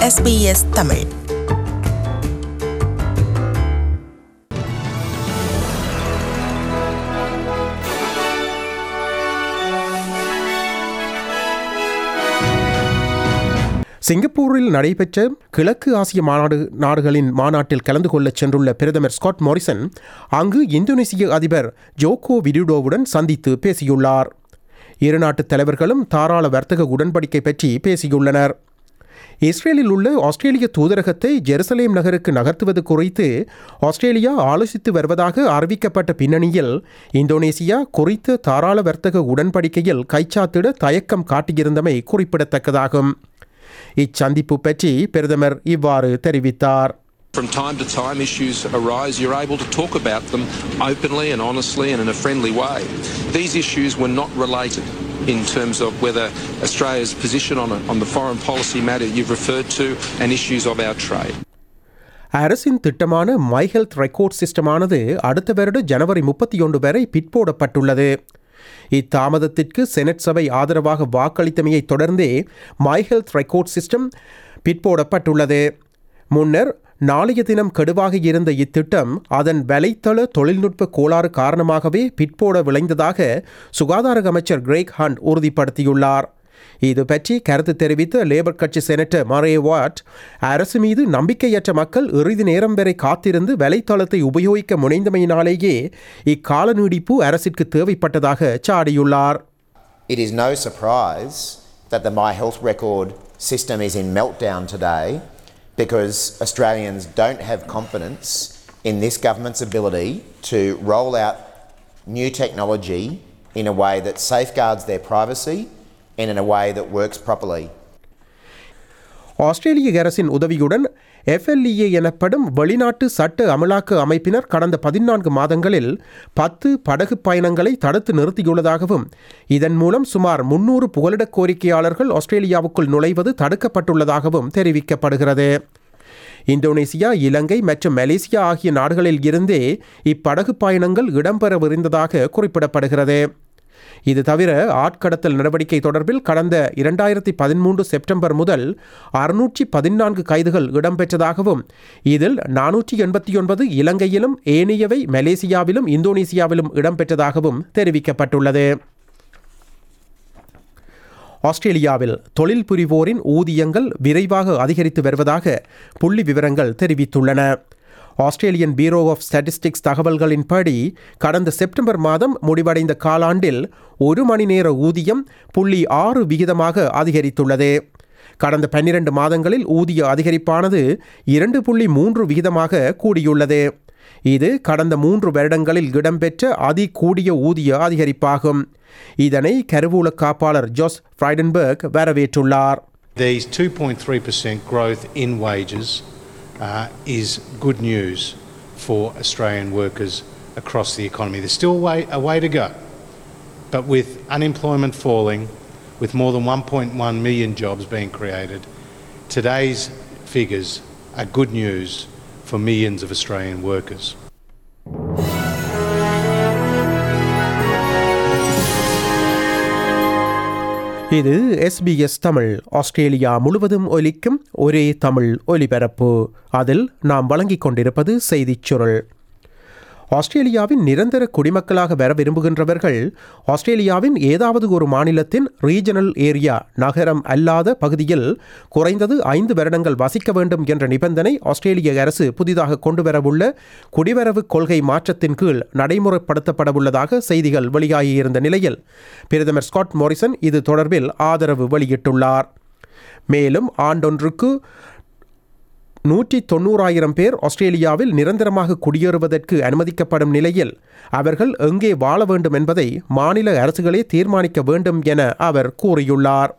SBS Tamil சிங்கப்பூரில் நடைபெற்ற கிழக்கு ஆசிய மாநாடு நாடுகளின் மாநாட்டில் கலந்து கொள்ளச் சென்றுள்ள பிரதமர் ஸ்காட் மோரிசன் அங்கு இந்தோனேசிய அதிபர் ஜோகோ விடுடோவுடன் சந்தித்து பேசியுள்ளார் இரு நாட்டுத் தலைவர்களும் தாராள வர்த்தக உடன்படிக்கை பற்றி பேசியுள்ளனர் இஸ்ரேலில் உள்ள ஆஸ்திரேலிய தூதரகத்தை ஜெருசலேம் நகருக்கு நகர்த்துவது குறித்து ஆஸ்திரேலியா ஆலோசித்து வருவதாக அறிவிக்கப்பட்ட பின்னணியில் இந்தோனேசியா குறித்த தாராள வர்த்தக உடன்படிக்கையில் கைச்சாத்திட தயக்கம் காட்டியிருந்தமை குறிப்பிடத்தக்கதாகும் இச்சந்திப்பு பற்றி பிரதமர் இவ்வாறு தெரிவித்தார் From time to time, issues arise. You're able to talk about them openly and honestly and in a friendly way. These issues were not related in terms of whether Australia's position on, a, on the foreign policy matter you've referred to and issues of our trade. அரசின் திட்டமான my health record சிஸ்டமானது அடுத்த வருட ஜனவரி முப்பத்தி ஒன்று வரை பிற்போடப்பட்டுள்ளது இத்தாமதத்திற்கு senate சபை ஆதரவாக வாக்களித்தமையை தொடர்ந்தே மை ஹெல்த் ரெக்கார்ட் சிஸ்டம் பிற்போடப்பட்டுள்ளது முன்னர் நாளைய தினம் கெடுவாக இருந்த இத்திட்டம் அதன் வலைத்தள தொழில்நுட்ப கோளாறு காரணமாகவே பிற்போட விளைந்ததாக சுகாதார அமைச்சர் கிரேக் ஹண்ட் உறுதிப்படுத்தியுள்ளார் இது பற்றி கருத்து தெரிவித்த லேபர் கட்சி செனட்டர் மரே வாட் அரசு மீது நம்பிக்கையற்ற மக்கள் இறுதி நேரம் வரை காத்திருந்து வலைத்தளத்தை உபயோகிக்க முனைந்தமையினாலேயே இக்கால நீடிப்பு அரசிற்கு தேவைப்பட்டதாக சாடியுள்ளார் It is no surprise that the My Health Record system is in meltdown today because Australians don't have confidence in this government's ability to roll out new technology in a way that safeguards their privacy and in a way that works properly. ஆஸ்திரேலிய அரசின் உதவியுடன் எஃப்எல்இஏ எனப்படும் வெளிநாட்டு சட்ட அமலாக்க அமைப்பினர் கடந்த பதினான்கு மாதங்களில் பத்து படகு பயணங்களை தடுத்து நிறுத்தியுள்ளதாகவும் இதன் மூலம் சுமார் முன்னூறு புகலிடக் கோரிக்கையாளர்கள் ஆஸ்திரேலியாவுக்குள் நுழைவது தடுக்கப்பட்டுள்ளதாகவும் தெரிவிக்கப்படுகிறது இந்தோனேசியா இலங்கை மற்றும் மலேசியா ஆகிய நாடுகளில் இருந்தே இப்படகு பயணங்கள் இடம்பெறவிருந்ததாக குறிப்பிடப்படுகிறது இது தவிர ஆட்கடத்தல் நடவடிக்கை தொடர்பில் கடந்த இரண்டாயிரத்தி பதிமூன்று செப்டம்பர் முதல் அறுநூற்றி பதினான்கு கைதுகள் இடம்பெற்றதாகவும் இதில் நானூற்றி எண்பத்தி ஒன்பது இலங்கையிலும் ஏனையவை மலேசியாவிலும் இந்தோனேசியாவிலும் இடம்பெற்றதாகவும் தெரிவிக்கப்பட்டுள்ளது ஆஸ்திரேலியாவில் தொழில் புரிவோரின் ஊதியங்கள் விரைவாக அதிகரித்து வருவதாக புள்ளி விவரங்கள் தெரிவித்துள்ளன ஆஸ்திரேலியன் பீரோ ஆஃப் ஸ்டாட்டிஸ்டிக்ஸ் தகவல்களின்படி கடந்த செப்டம்பர் மாதம் முடிவடைந்த காலாண்டில் ஒரு மணி நேர ஊதியம் புள்ளி ஆறு விகிதமாக அதிகரித்துள்ளது கடந்த பன்னிரண்டு மாதங்களில் ஊதிய அதிகரிப்பானது இரண்டு புள்ளி மூன்று விகிதமாக கூடியுள்ளது இது கடந்த மூன்று வருடங்களில் இடம்பெற்ற அதி கூடிய ஊதிய அதிகரிப்பாகும் இதனை கருவூல காப்பாளர் ஜோஸ் ஃப்ரைடன்பர்க் வரவேற்றுள்ளார் These 2.3% growth in wages uh, is good news for Australian workers across the economy. There's still a way, a way to go, but with unemployment falling, with more than 1.1 million jobs being created, today's figures are good news for millions of Australian workers. இது SBS Tamil Australia முழுவதும் ஒலிக்கும் ஒரே தமிழ் ஒலிபரப்பு அதில் நாம் வழங்கிக் கொண்டிருப்பது செய்திச் சுருள் ஆஸ்திரேலியாவின் நிரந்தர குடிமக்களாக வர விரும்புகின்றவர்கள் ஆஸ்திரேலியாவின் ஏதாவது ஒரு மாநிலத்தின் ரீஜனல் ஏரியா நகரம் அல்லாத பகுதியில் குறைந்தது ஐந்து வருடங்கள் வசிக்க வேண்டும் என்ற நிபந்தனை ஆஸ்திரேலிய அரசு புதிதாக கொண்டுவரவுள்ள குடிவரவு கொள்கை மாற்றத்தின் கீழ் நடைமுறைப்படுத்தப்படவுள்ளதாக செய்திகள் வெளியாகியிருந்த நிலையில் பிரதமர் ஸ்காட் மோரிசன் இது தொடர்பில் ஆதரவு வெளியிட்டுள்ளார் மேலும் ஆண்டொன்றுக்கு நூற்றி தொண்ணூறாயிரம் பேர் ஆஸ்திரேலியாவில் நிரந்தரமாக குடியேறுவதற்கு அனுமதிக்கப்படும் நிலையில் அவர்கள் எங்கே வாழ வேண்டும் என்பதை மாநில அரசுகளே தீர்மானிக்க வேண்டும் என அவர் கூறியுள்ளார்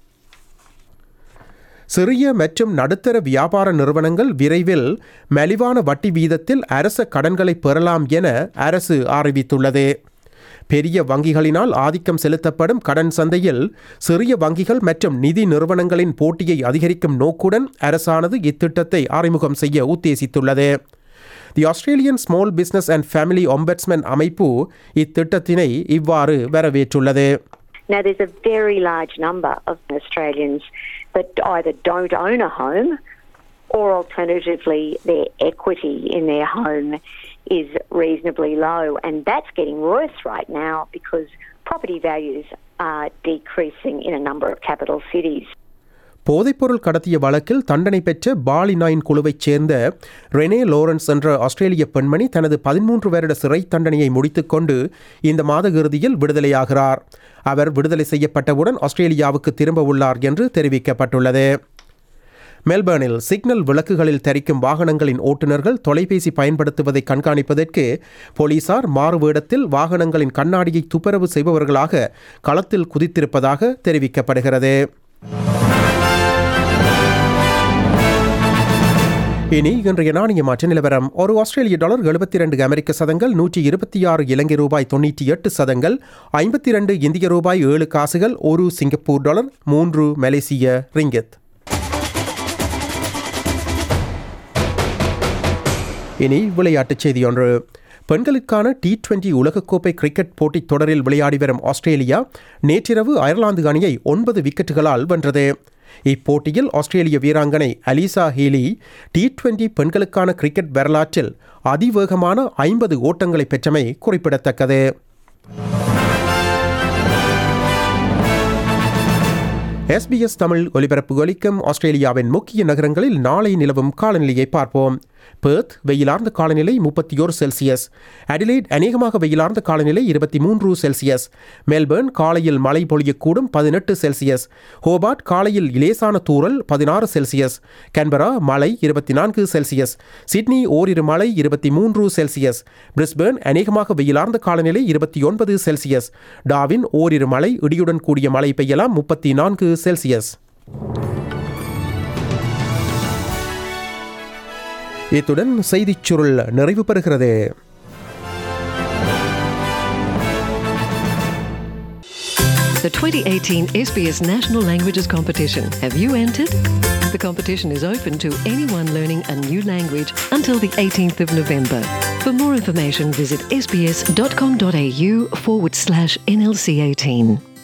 சிறிய மற்றும் நடுத்தர வியாபார நிறுவனங்கள் விரைவில் மலிவான வட்டி வீதத்தில் அரச கடன்களை பெறலாம் என அரசு அறிவித்துள்ளது பெரிய வங்கிகளினால் ஆதிக்கம் செலுத்தப்படும் கடன் சந்தையில் சிறிய வங்கிகள் மற்றும் நிதி நிறுவனங்களின் போட்டியை அதிகரிக்கும் நோக்குடன் அரசானது இத்திட்டத்தை அறிமுகம் செய்ய உத்தேசித்துள்ளது the Australian small business and family ombudsman அமைப்பு இத்திட்டத்தினை இவ்வாறு வரவேற்றுள்ளது Now, there's a very large number of Australians that either don't own a home or alternatively their equity in their home is reasonably low. And that's getting worse right now because property values are decreasing in a number of capital cities. போதைப்பொருள் கடத்திய வழக்கில் தண்டனை பெற்ற poly nine குழுவைச் சேர்ந்த Rene Lawrence என்ற ஆஸ்திரேலிய பெண்மணி தனது பதிமூன்று வருட சிறை தண்டனையை முடித்துக்கொண்டு இந்த மாத இறுதியில் விடுதலையாகிறார் அவர் விடுதலை செய்யப்பட்டவுடன் ஆஸ்திரேலியாவுக்கு திரும்ப உள்ளார் என்று தெரிவிக்கப்பட்டுள்ளது மெல்பர்னில் சிக்னல் விளக்குகளில் தரிக்கும் வாகனங்களின் ஓட்டுநர்கள் தொலைபேசி பயன்படுத்துவதை கண்காணிப்பதற்கு போலீசார் மாறுவேடத்தில் வாகனங்களின் கண்ணாடியை துப்புரவு செய்பவர்களாக களத்தில் குதித்திருப்பதாக தெரிவிக்கப்படுகிறது இனி இன்றைய நாணய மாற்ற நிலவரம் ஒரு ஆஸ்திரேலிய டாலர் எழுபத்தி ரெண்டு அமெரிக்க சதங்கள் நூற்றி இருபத்தி ஆறு இலங்கை ரூபாய் தொண்ணூற்றி எட்டு சதங்கள் ஐம்பத்தி ரெண்டு இந்திய ரூபாய் ஏழு காசுகள் ஒரு சிங்கப்பூர் டாலர் மூன்று மலேசிய ரிங்கத் இனி விளையாட்டுச் செய்தி ஒன்று பெண்களுக்கான டி டுவெண்டி உலகக்கோப்பை கிரிக்கெட் போட்டித் தொடரில் விளையாடி வரும் ஆஸ்திரேலியா நேற்றிரவு அயர்லாந்து அணியை ஒன்பது விக்கெட்டுகளால் வென்றது இப்போட்டியில் ஆஸ்திரேலிய வீராங்கனை அலிசா ஹீலி டி டுவெண்டி பெண்களுக்கான கிரிக்கெட் வரலாற்றில் அதிவேகமான ஐம்பது ஓட்டங்களை பெற்றமை குறிப்பிடத்தக்கது எஸ்பிஎஸ் தமிழ் ஒலிபரப்பு ஒலிக்கும் ஆஸ்திரேலியாவின் முக்கிய நகரங்களில் நாளை நிலவும் காலநிலையை பார்ப்போம் பெர்த் வெயிலார்ந்த காலநிலை முப்பத்தி ஓரு செல்சியஸ் அடிலைட் அநேகமாக வெயிலார்ந்த காலநிலை இருபத்தி மூன்று செல்சியஸ் மெல்பர்ன் காலையில் மழை பொழியக்கூடும் பதினெட்டு செல்சியஸ் ஹோபார்ட் காலையில் இலேசான தூறல் பதினாறு செல்சியஸ் கேன்பரா மழை இருபத்தி நான்கு செல்சியஸ் சிட்னி ஓரிரு மழை இருபத்தி மூன்று செல்சியஸ் பிரிஸ்பேர்ன் அநேகமாக வெயிலார்ந்த காலநிலை இருபத்தி ஒன்பது செல்சியஸ் டாவின் ஓரிரு மழை இடியுடன் கூடிய மழை பெய்யலாம் முப்பத்தி நான்கு செல்சியஸ் இத்துடன் செய்திச் சுருள் நிறைவு பெறுகிறது The 2018 SBS National Languages Competition. Have you entered? The competition is open to anyone learning a new language until the 18th of November. For more information, visit sbs.com.au forward slash NLC 18.